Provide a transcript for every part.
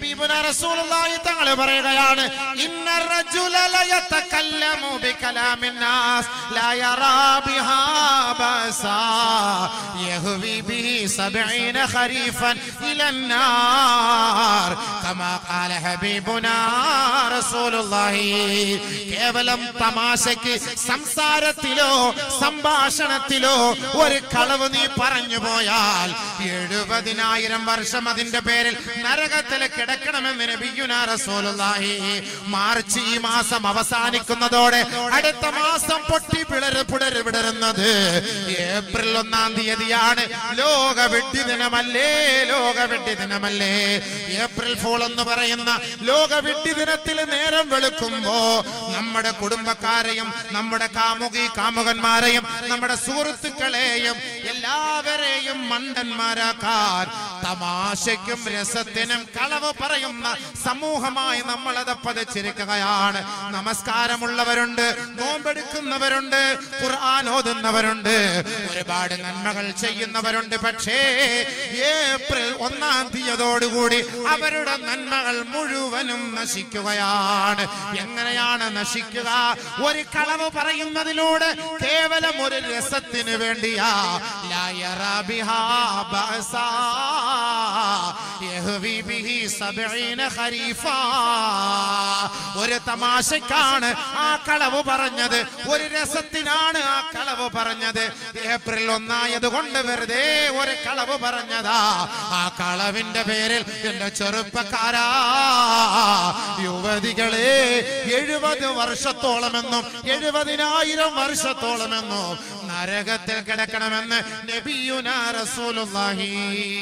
ഹബീബുന റസൂലുള്ളാഹി തങ്ങൾ പറയുകയാണ് ഇന്ന റജുല ലയതകല്ലമു ബികലാമിൻ നാസ് ലാ യറാ ബിഹാ ബസാ യഹ്വി ബിഹി 70 ഖരീഫൻ ഇലന്നാർ കമാ ഖാല ഹബീബുന റസൂലുള്ളാഹി കേവലം തമാശയ്ക്ക് സംസാരത്തിലോ സംഭാഷണത്തിലോ ഒരു കളവ് നീ പറഞ്ഞു പോയാൽ എഴുപതിനായിരം വർഷം അതിന്റെ പേരിൽ നരകത്തിൽ കിടക്കണമെന്ന് നബിയുന റസൂലുള്ളാഹി മാർച്ച് ഈ മാസം അവസാനിക്കുന്നതോടെ അടുത്ത മാസം പൊട്ടി പിളര് പിടര് വിടരുന്നത് ഏപ്രിൽ ഒന്നാം തീയതിയാണ് ലോക വെട്ടി ദിനമല്ലേ ലോക വെട്ടി ദിനമല്ലേ ഏപ്രിൽ ഫോൾ എന്ന് പറയുന്ന ലോക വെട്ടി ദിനത്തിൽ നേരം വെളുക്കുമ്പോ നമ്മുടെ കുടുംബക്കാരെയും നമ്മുടെ കാമുകി കാമുകന്മാരെയും നമ്മുടെ സുഹൃത്തുക്കളെയും എല്ലാവരെയും മണ്ടന്മാരാക്കാൻ തമാശയ്ക്കും രസത്തിനും കളവ് പറയുന്ന സമൂഹമായി നമ്മളത് പതിച്ചിരിക്കുകയാണ് നമസ്കാരമുള്ളവരുണ്ട് നോമ്പെടുക്കുന്നവരുണ്ട് ഖുർആൻ ഓതുന്നവരുണ്ട് ഒരുപാട് നന്മകൾ ചെയ്യുന്നവരുണ്ട് പക്ഷേ ഏപ്രിൽ ഒന്നാം തീയതോടുകൂടി അവരുടെ നന്മകൾ മുഴുവനും നശിക്കുകയാണ് എങ്ങനെയാണ് നശിക്കുക ഒരു കളവ് പറയുന്നതിലൂടെ കേവലം ഒരു രസത്തിന് വേണ്ടിയാ ലാ യറാ ബിഹാ ബഅസാ യഹ്വി ബിഹി സബഈന ഖരീഫാ ഒരു തമാശക്കാണ് ആ കളവ് പറഞ്ഞത് ഒരു രസത്തിനാണ് ആ കളവ് പറഞ്ഞത് ഏപ്രിൽ ഒന്നായത് കൊണ്ട് വെറുതെ ഒരു കളവ് പറഞ്ഞതാ ആ കളവിന്റെ പേരിൽ എന്റെ ചെറുപ്പക്കാരാ യുവതികളെ എഴുപത് വർഷത്തോളമെന്നും എഴുപതിനായിരം വർഷത്തോളമെന്നും നരകത്തിൽ കിടക്കണമെന്ന് നബിയുന റസൂലുള്ളാഹി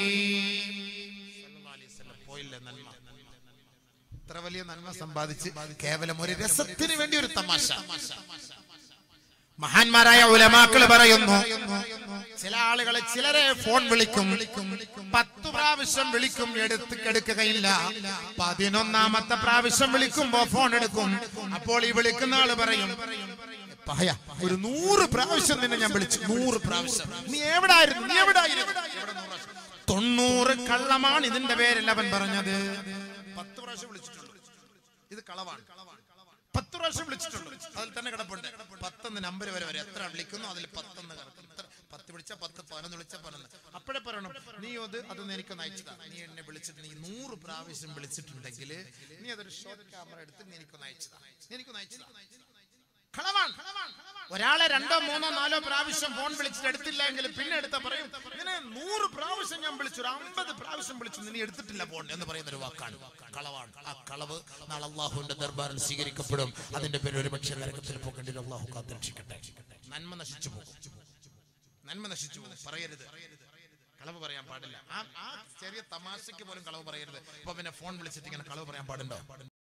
പോയില്ലേ നന്മ ഇത്ര വലിയ നന്മ സമ്പാദിച്ച് കേവലം ഒരു രസത്തിന് വേണ്ടി ഒരു തമാശ മഹാന്മാരായ ഉലമാക്കൾ പറയുന്നു ചില ആളുകളെ ചിലരെ ഫോൺ വിളിക്കും പത്ത് പ്രാവശ്യം വിളിക്കും എടുത്ത് എടുക്കുകയില്ല പതിനൊന്നാമത്തെ പ്രാവശ്യം വിളിക്കുമ്പോ ഫോൺ എടുക്കും അപ്പോൾ ഈ വിളിക്കുന്ന ആള് പറയും പഹയ ഒരു നൂറ് പ്രാവശ്യം നിന്നെ ഞാൻ വിളിച്ചു നൂറ് പ്രാവശ്യം നീ എവിടായിരുന്നു നീ എവിടായിരുന്നു എവിടെ നൂറ് പ്രാവശ്യം? തൊണ്ണൂറ് കള്ളമാണ് ഇതിന്റെ പേരിൽ അവൻ പറഞ്ഞത് പത്ത് പ്രാവശ്യം വിളിച്ചിട്ടുള്ളൂ ഇത് കളവാണ് പത്ത് പ്രാവശ്യം വിളിച്ചിട്ടുള്ളൂ അതിൽ തന്നെ കിടപ്പുണ്ട് പത്തൊന്ന് നമ്പർ വരെ വരെ എത്ര വിളിക്കുന്നു അതിൽ പത്തൊന്ന് കിടക്കും ഇത്ര പത്ത് വിളിച്ച പത്ത് പതിനൊന്ന് വിളിച്ച പതിനൊന്ന് അപ്പോഴേ പറയണം നീ അത് അതൊന്ന് എനിക്കൊന്ന് അയച്ചതാ നീ എന്നെ വിളിച്ചിട്ട് നീ നൂറ് പ്രാവശ്യം വിളിച്ചിട്ടുണ്ടെങ്കിൽ നീ അതൊരു ഷോർട്ട് ക്യാമറ എടുത്ത് നീ എനിക്കൊന്ന് അയച്ചതാ നീ എനിക്കൊന്ന് അയച്ചതാ കളവാണ് ഒരാളെ രണ്ടോ മൂന്നോ നാലോ പ്രാവശ്യം ഫോൺ വിളിച്ചിട്ട് എടുത്തില്ല എങ്കിൽ പിന്നെ എടുത്ത പറയും ഇങ്ങനെ നൂറ് പ്രാവശ്യം ഞാൻ വിളിച്ചു ഒരു അമ്പത് പ്രാവശ്യം വിളിച്ചു നീ എടുത്തിട്ടില്ല ഫോൺ എന്ന് പറയുന്ന ഒരു വാക്കാണ് കളവാണ് ആ കളവ് നാളെ അള്ളാഹുവിന്റെ ദർബാറിൽ സ്വീകരിക്കപ്പെടും അതിന്റെ പേര് ഒരു പക്ഷേ നരകത്തിൽ പോകേണ്ടി അള്ളാഹു കാത്തിരക്ഷിക്കട്ടെ നന്മ നശിച്ചു പോകും നന്മ നശിച്ചു പോകും പറയരുത് കളവ് പറയാൻ പാടില്ല ആ ആ ചെറിയ തമാശയ്ക്ക് പോലും കളവ് പറയരുത് ഇപ്പൊ പിന്നെ ഫോൺ വിളിച്ചിട്ട് ഇങ്ങനെ കളവ് പറയാൻ പാടുണ്ടോ